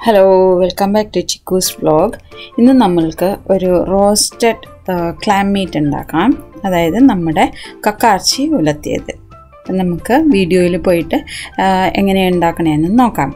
Hello welcome back to Chikku's vlog ഇന്ന് നമ്മൾക്ക് ഒരു റോസ്റ്റഡ് ക്ലാം മീറ്റ് ഉണ്ടാക്കാം അതായത് നമ്മുടെ കക്കാർച്ചി ഉലത്തിയത് അപ്പം നമുക്ക് വീഡിയോയിൽ പോയിട്ട് ആ, എങ്ങനെയാണ് ഉണ്ടാക്കണേന്ന് നോക്കാം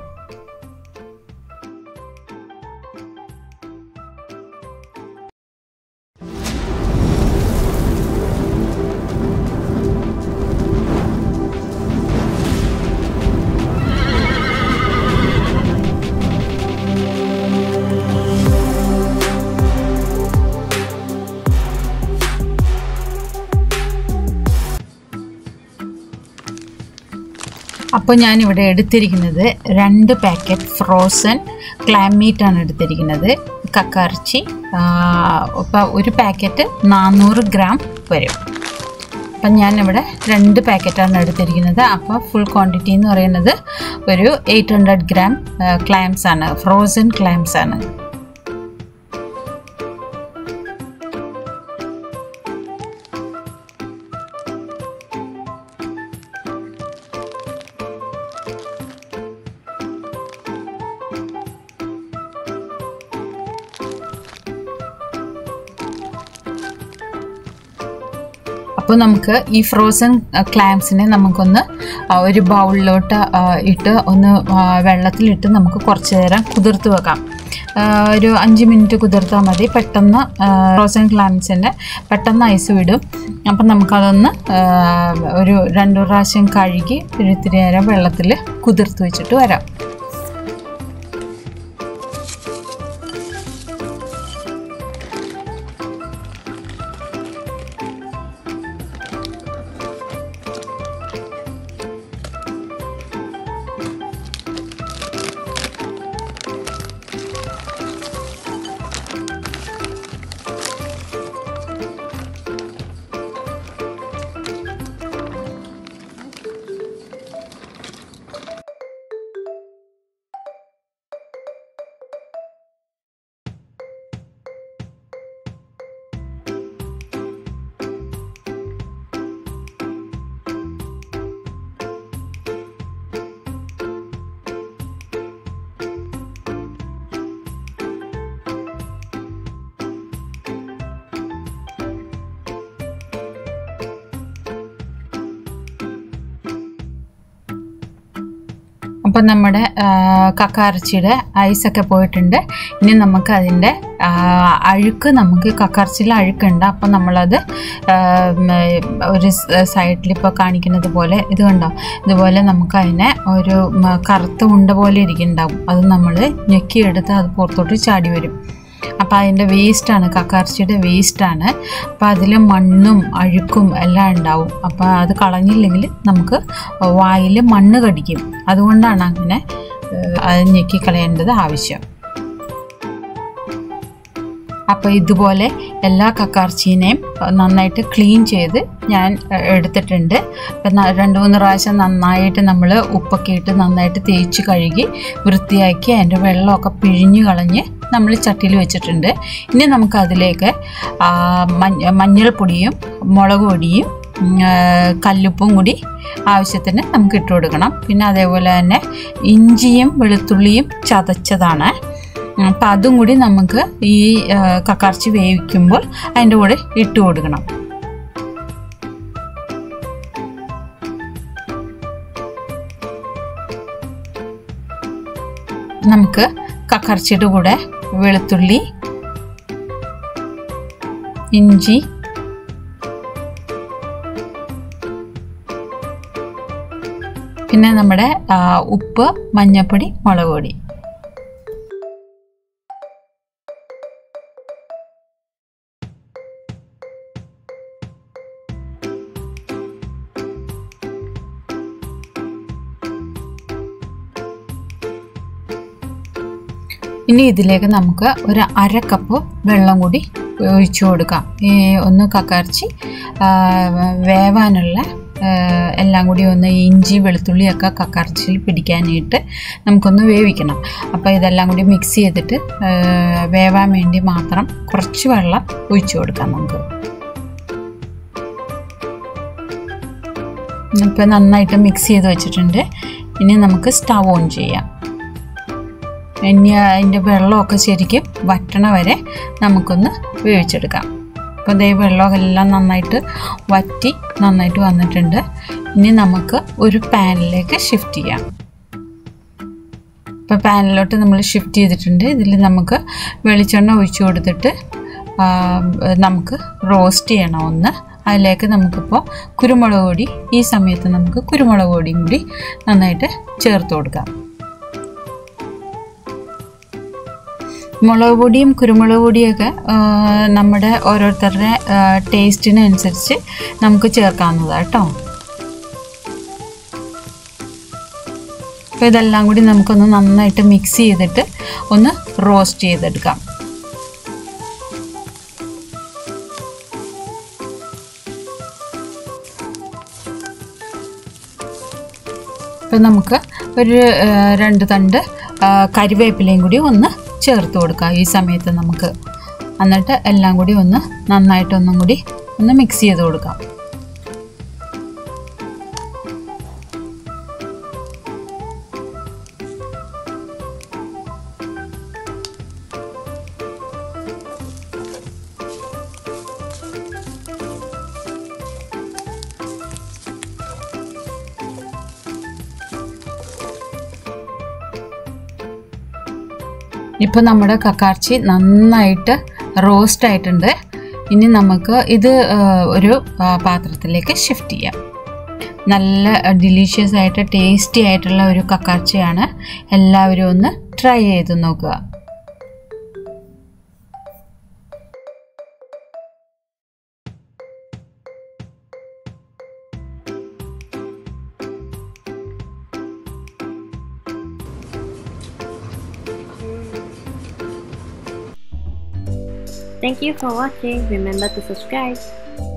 അപ്പോൾ ഞാനിവിടെ എടുത്തിരിക്കുന്നത് രണ്ട് പാക്കറ്റ് ഫ്രോസൺ ക്ലാം മീറ്റാണ് എടുത്തിരിക്കുന്നത് കക്കറച്ചി അപ്പോൾ ഒരു പാക്കറ്റ് നാനൂറ് ഗ്രാം വരും അപ്പം ഞാനിവിടെ രണ്ട് പാക്കറ്റാണ് എടുത്തിരിക്കുന്നത് അപ്പോൾ ഫുൾ ക്വാണ്ടിറ്റി എന്ന് പറയുന്നത് ഒരു എയ്റ്റ് ഹൺഡ്രഡ് ഗ്രാം ക്ലാംസ് ആണ് ഫ്രോസൺ ക്ലാംസ് ആണ് അപ്പോൾ നമുക്ക് ഈ ഫ്രോസൺ ക്ലാംസിനെ നമുക്കൊന്ന് ആ, ഒരു ബൗളിലോട്ട് ആ, ഇട്ട് ഒന്ന് ആ, വെള്ളത്തിലിട്ട് നമുക്ക് കുറച്ച് നേരം കുതിർത്ത് വെക്കാം ആ, ഒരു അഞ്ച് മിനിറ്റ് കുതിർത്താൽ മതി പെട്ടെന്ന് ഫ്രോസൺ ക്ലാംസിൻ്റെ പെട്ടെന്ന് ഐസ് വിടും അപ്പം നമുക്കതൊന്ന് ആ, ഒരു രണ്ടു പ്രാവശ്യം കഴുകി ഒരു ഇത്തിരി നേരം വെള്ളത്തിൽ കുതിർത്ത് വെച്ചിട്ട് വരാം അപ്പം നമ്മുടെ ആ, കക്കയിറച്ചിയുടെ ഐസൊക്കെ പോയിട്ടുണ്ട് ഇനി നമുക്ക് അതിൻ്റെ ആ, അഴുക്ക് നമുക്ക് കക്കയിറച്ചിയിൽ അഴുക്കുണ്ട് അപ്പം നമ്മളത് ആ, ഉം, ഒരു സൈഡിൽ ഇപ്പോൾ കാണിക്കുന്നത് പോലെ ഇത് കണ്ടോ ഇതുപോലെ നമുക്ക് അതിനെ ഒരു ഉം, കറുത്ത ഉണ്ട പോലെ ഇരിക്കുന്നുണ്ടാവും അത് നമ്മൾ ഞെക്കിയെടുത്ത് അത് പുറത്തോട്ട് ചാടി വരും അപ്പോൾ അതിൻ്റെ വേസ്റ്റാണ് കക്കയിറച്ചിയുടെ വേസ്റ്റാണ് അപ്പോൾ അതിൽ മണ്ണും അഴുക്കും എല്ലാം ഉണ്ടാവും അപ്പോൾ അത് കളഞ്ഞില്ലെങ്കിൽ നമുക്ക് വായിൽ മണ്ണ് കടിക്കും അതുകൊണ്ടാണ് അങ്ങനെ ഏഹ്, അത് ഞെക്കി കളയേണ്ടത് ആവശ്യം അപ്പോൾ ഇതുപോലെ എല്ലാ കക്കാർച്ചീനെയും നന്നായിട്ട് ക്ലീൻ ചെയ്ത് ഞാൻ എ- എടുത്തിട്ടുണ്ട് അപ്പം ന- രണ്ട് മൂന്ന് പ്രാവശ്യം നന്നായിട്ട് നമ്മൾ ഉപ്പൊക്കെ ഇട്ട് നന്നായിട്ട് തേച്ച് കഴുകി വൃത്തിയാക്കി അതിൻ്റെ വെള്ളമൊക്കെ പിഴിഞ്ഞ് കളഞ്ഞ് നമ്മൾ ചട്ടിയിൽ വെച്ചിട്ടുണ്ട് ഇനി നമുക്ക് അതിലേക്ക് ആ, മഞ്ഞ മഞ്ഞൾപ്പൊടിയും മുളക് പൊടിയും ഉം, ആ, കല്ലുപ്പും കൂടി ആവശ്യത്തിന് നമുക്ക് ഇട്ട് കൊടുക്കണം പിന്നെ അതേപോലെ തന്നെ ഇഞ്ചിയും വെളുത്തുള്ളിയും ചതച്ചതാണ് അപ്പം അതും കൂടി നമുക്ക് ഈ ആ, കക്കറച്ചി വേവിക്കുമ്പോൾ അതിൻ്റെ കൂടെ ഇട്ട് കൊടുക്കണം നമുക്ക് കക്കറച്ചിയുടെ കൂടെ വെളുത്തുള്ളി ഇഞ്ചി പിന്നെ നമ്മുടെ ആ, ഉപ്പ് മഞ്ഞൾപ്പൊടി മുളക് പൊടി ഇനി ഇതിലേക്ക് നമുക്ക് ഒരു അര കപ്പ് വെള്ളം കൂടി ഒഴിച്ചു കൊടുക്കാം ഈ ഒന്ന് കക്കറച്ചി ആ, വേവാനുള്ള ആ, എല്ലാം കൂടി ഒന്ന് ഇഞ്ചി വെളുത്തുള്ളിയൊക്കെ കക്കറച്ചിയിൽ പിടിക്കാനായിട്ട് നമുക്കൊന്ന് വേവിക്കണം അപ്പോൾ ഇതെല്ലാം കൂടി മിക്സ് ചെയ്തിട്ട് ആ, വേവാൻ വേണ്ടി മാത്രം കുറച്ച് വെള്ളം ഒഴിച്ചു കൊടുക്കാം നമുക്ക് ഇപ്പോൾ നന്നായിട്ട് മിക്സ് ചെയ്ത് വെച്ചിട്ടുണ്ട് ഇനി നമുക്ക് സ്റ്റവ് ഓൺ ചെയ്യാം ഇനി അതിൻ്റെ വെള്ളമൊക്കെ ശരിക്കും വറ്റണ വരെ നമുക്കൊന്ന് വേവിച്ചെടുക്കാം അപ്പോൾ ദേ വെള്ളമെല്ലാം നന്നായിട്ട് വറ്റി നന്നായിട്ട് വന്നിട്ടുണ്ട് ഇനി നമുക്ക് ഒരു പാനിലേക്ക് ഷിഫ്റ്റ് ചെയ്യാം ഇപ്പോൾ പാനിലോട്ട് നമ്മൾ ഷിഫ്റ്റ് ചെയ്തിട്ടുണ്ട് ഇതിൽ നമുക്ക് വെളിച്ചെണ്ണ ഒഴിച്ചു കൊടുത്തിട്ട് ആ, നമുക്ക് റോസ്റ്റ് ചെയ്യണം ഒന്ന് അതിലേക്ക് നമുക്കിപ്പോൾ കുരുമുളക് പൊടി ഈ സമയത്ത് നമുക്ക് കുരുമുളക് പൊടിയും കൂടി നന്നായിട്ട് ചേർത്ത് കൊടുക്കാം മുളക് പൊടിയും കുരുമുളക് പൊടിയൊക്കെ ആ, നമ്മുടെ ഓരോരുത്തരുടെ ടേസ്റ്റിനനുസരിച്ച് നമുക്ക് ചേർക്കാവുന്നതാണ് കേട്ടോ അപ്പോൾ ഇതെല്ലാം കൂടി നമുക്കൊന്ന് നന്നായിട്ട് മിക്സ് ചെയ്തിട്ട് ഒന്ന് റോസ്റ്റ് ചെയ്തെടുക്കാം ഇപ്പം നമുക്ക് ഒരു ആ, രണ്ട് തണ്ട് ആ, കരിവേപ്പിലയും കൂടി ഒന്ന് ചേർത്ത് കൊടുക്കാം ഈ സമയത്ത് നമുക്ക് എന്നിട്ട് എല്ലാം കൂടി ഒന്ന് നന്നായിട്ടൊന്നും കൂടി ഒന്ന് മിക്സ് ചെയ്ത് കൊടുക്കാം ഇപ്പോൾ നമ്മുടെ കക്കാർച്ചി നന്നായിട്ട് റോസ്റ്റ് ആയിട്ടുണ്ട് ഇനി നമുക്ക് ഇത് ആ, ഒരു ആ, പാത്രത്തിലേക്ക് ഷിഫ്റ്റ് ചെയ്യാം നല്ല ഡിലീഷ്യസ് ആയിട്ട് ടേസ്റ്റി ആയിട്ടുള്ള ഒരു കക്കാർച്ചിയാണ് എല്ലാവരും ഒന്ന് ട്രൈ ചെയ്ത് നോക്കുക Thank you for watching. Remember to subscribe.